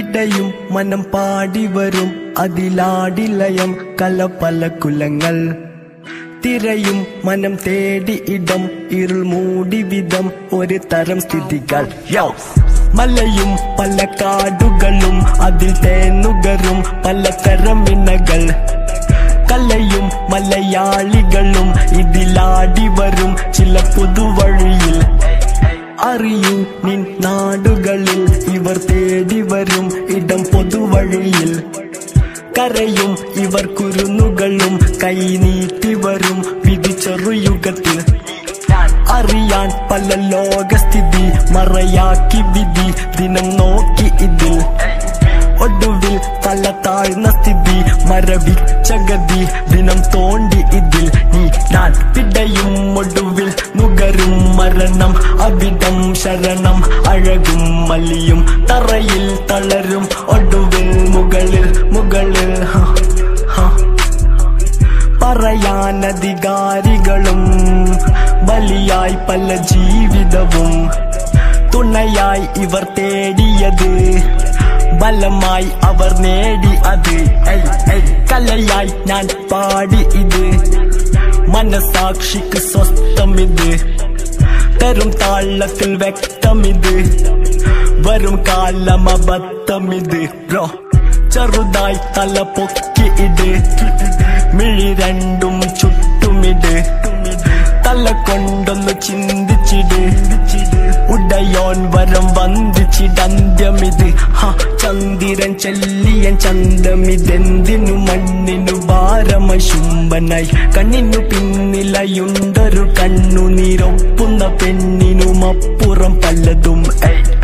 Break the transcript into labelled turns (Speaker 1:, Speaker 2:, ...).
Speaker 1: പിടയും മനം പാടി വരും അതിലാടിലയം കല പല കുലങ്ങൾ തിരയും മനം തേടി ഇടം ഇരുൾ മൂടി വിധം ഒരു തരം സ്ഥിതികൾ യോ മലയും പല കാടുകളും അതിൽ തേനുകരും പലതരം ഇണകൾ കലയും മലയാളികളും ഇതിലാടി വരും ചില പുതുവഴിയിൽ അറിയൂ നിൻ നാടുകളിൽ ഇവർ തേടി വരും ഇടം പൊതുവഴിയിൽ കരയും ഇവർ കുരുന്നുകളും കൈനീട്ടി വരും വിധിച്ചെറുയുഗത്തിൽ അറിയാൻ പല ലോകസ്ഥിതി മറയാക്കി വിധി ദിനം നോക്കി ഇതിൽ ഒടുവിൽ തല താഴ്ന്ന സ്ഥിതി മരവിച്ച ഗതി ദിനം തോണ്ടി ഇതിൽ നീ ഞാൻ പിടയും ഒടുവിൽ നുകരും മരണം അവിടം ശരണം അഴകും മലിയും തറയിൽ തളരും ഒടുവിൽ മുകളിൽ മുകളിൽ ഹ, ഹ. പറയാൻ അധികാരികളും ബലിയായി പല ജീവിതവും തുണയായി ഇവർ തേടിയത് ബലമായി അവർ നേടി അത് ഐ, ഐ, കലയായി ഞാൻ പാടി ഇത് മനസാക്ഷിക്ക് സ്വസ്ഥമിത് തരും താളത്തിൽ വ്യക്തമിത് വരും കാലമബദ്ധമിത് ബ്രോ ചെറുതായി തല പൊക്കി ഇട് മിഴി രണ്ടും ചുറ്റുമിട് തല കൊണ്ടൊന്ന് ചിന്തിച്ചിട് ഉടയോൻ വരം വന്ദിച്ചിടന്ത്യമിത് ഹ ചന്ദിരൻ ചെല്ലിയൻ ചന്തമിതെന്തിനു മണ്ണിനു ഭാരമശുംബനായി കണ്ണിനു പിന്നിലയുണ്ടൊരു കണ്ണുനീരൊപ്പുന്ന പെണ്ണിനുമപ്പുറം പലതും ഐ